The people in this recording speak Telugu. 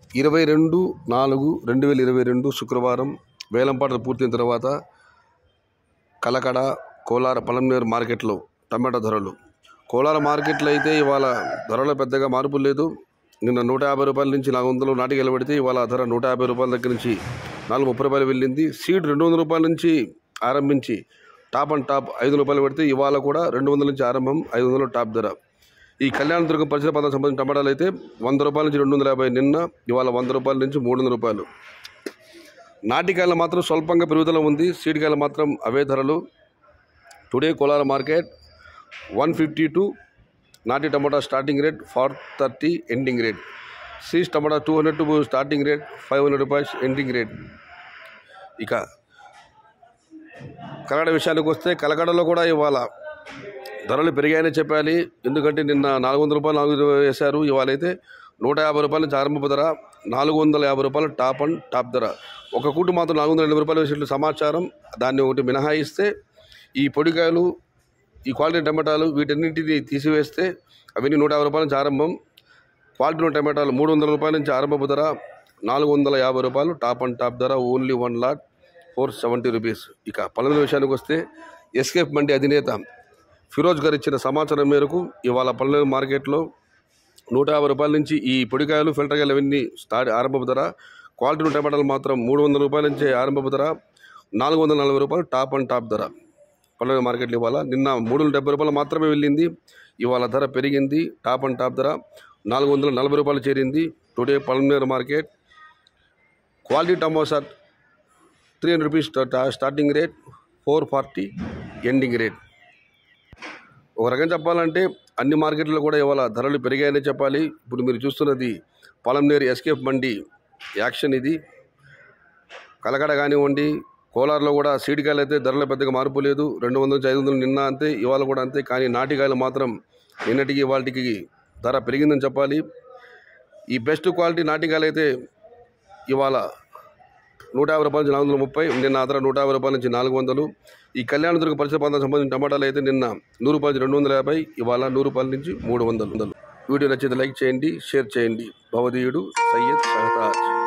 ఇరవై రెండు నాలుగు రెండు వేల ఇరవై రెండు శుక్రవారం వేలంపాటలు పూర్తయిన తర్వాత కలకడ కోలార పలంనేరు మార్కెట్లో టమాటా ధరలు కోలార మార్కెట్లో అయితే ఇవాళ ధరలో పెద్దగా మార్పు లేదు నిన్న నూట యాభై రూపాయల నుంచి నాలుగు వందలు నాటికి వెళ్ళబడితే ఇవాళ ధర నూట యాభై రూపాయల దగ్గర నుంచి నాలుగు ముప్పై రూపాయలు వెళ్ళింది సీడ్ రెండు వందల రూపాయల నుంచి ఆరంభించి టాప్ అండ్ టాప్ ఐదు రూపాయలు పెడితే ఇవాళ కూడా రెండు వందల నుంచి ఆరంభం ఐదు వందలు టాప్ ధర ఈ కళ్యాణ దుర్గం పరిసర ప్రాంతాలకు సంబంధించిన టమాటాలు అయితే వంద రూపాయల నుంచి రెండు వందల యాభై నిన్న ఇవాళ వంద రూపాయల నుంచి మూడు వందల రూపాయలు నాటికాయలు మాత్రం స్వల్పంగా పెరుగుదల ఉంది సీడికాయలు మాత్రం అవే ధరలు today Kolar market one fifty two నాటి టమాటా starting rate four thirty ending rate సీస్ టమాటా two hundred to starting rate five hundred rupees ending rate ఇక కలకడ విషయానికి వస్తే కలకడలో కూడా ఇవాళ ధరలు పెరిగాయని చెప్పాలి ఎందుకంటే నిన్న నాలుగు వందల రూపాయలు నాలుగు వేశారు ఇవాళ అయితే నూట యాభై రూపాయల నుంచి ఆరంభపు ధర నాలుగు వందల యాభై రూపాయలు టాప్ అండ్ టాప్ ధర ఒక కూటు మాత్రం నాలుగు వందల ఎనభై రూపాయలు వేసినట్లు సమాచారం దాన్ని ఒకటి మినహాయిస్తే ఈ పొడికాయలు ఈ క్వాలిటీ టమాటాలు వీటన్నింటినీ తీసివేస్తే అవన్నీ నూట యాభై రూపాయల నుంచి ఆరంభం క్వాలిటీ ఉన్న టమాటాలు మూడు వందల రూపాయల నుంచి ఆరంభపు ధర నాలుగు వందల యాభై రూపాయలు టాప్ అండ్ టాప్ ధర only one lot four seventy rupees ఇక పనుల విషయానికి వస్తే ఎస్కేప్ మండి అధినేత ఫిరోజ్ గారు ఇచ్చిన సమాచారం మేరకు ఇవాళ పల్లె మార్కెట్లో నూట యాభై రూపాయల నుంచి ఈ పొడికాయలు ఫిల్టర్ కాయలు అవన్నీ స్టార్ట్ ఆరంభపు ధర క్వాలిటీ ఉన్న టమాటాలు మాత్రం మూడు వందల రూపాయల నుంచి ఆరంభపు ధర నాలుగు వందల నలభై రూపాయలు టాప్ అండ్ టాప్ ధర పల్లె మార్కెట్లో ఇవాళ నిన్న మూడు వందల డెబ్బై రూపాయలు మాత్రమే వెళ్ళింది ఇవాళ ధర పెరిగింది టాప్ అండ్ టాప్ ధర నాలుగు వందల నలభై రూపాయలు చేరింది టుడే పల్మేర్ మార్కెట్ క్వాలిటీ టమోసా three hundred rupees starting rate four forty ending rate ఒక రకంగా చెప్పాలంటే అన్ని మార్కెట్లో కూడా ఇవాళ ధరలు పెరిగాయని చెప్పాలి ఇప్పుడు మీరు చూస్తున్నది పొలంనేరు ఎస్కేప్ మండి యాక్షన్ ఇది కలకడ కానివ్వండి కోలార్లో కూడా సీడికాయలు అయితే ధరలు పెద్దగా మార్పు లేదు రెండు వందల నుంచి ఐదు వందలు నిన్న అంతే ఇవాళ కూడా అంతే కానీ నాటికాయలు మాత్రం నిన్నటికి వాళ్ళకి ధర పెరిగిందని చెప్పాలి ఈ బెస్ట్ క్వాలిటీ నాటికాయలు అయితే ఇవాళ నూట యాభై రూపాయల నుంచి నాలుగు వందల ముప్పై నిన్న ఆ ధర నూట యాభై రూపాయల నుంచి నాలుగు వందలు ఈ కళ్యాణదుర్గ పరిసర ప్రాంతానికి సంబంధించిన టమాటాలు అయితే నిన్న నూరు రూపాయల నుంచి రెండు వందల యాభై ఇవాళ నూరు రూపాయల నుంచి మూడు వందలు వీడియో నచ్చితే లైక్ చేయండి షేర్ చేయండి భవదీయుడు సయ్యద్ షహతాజ్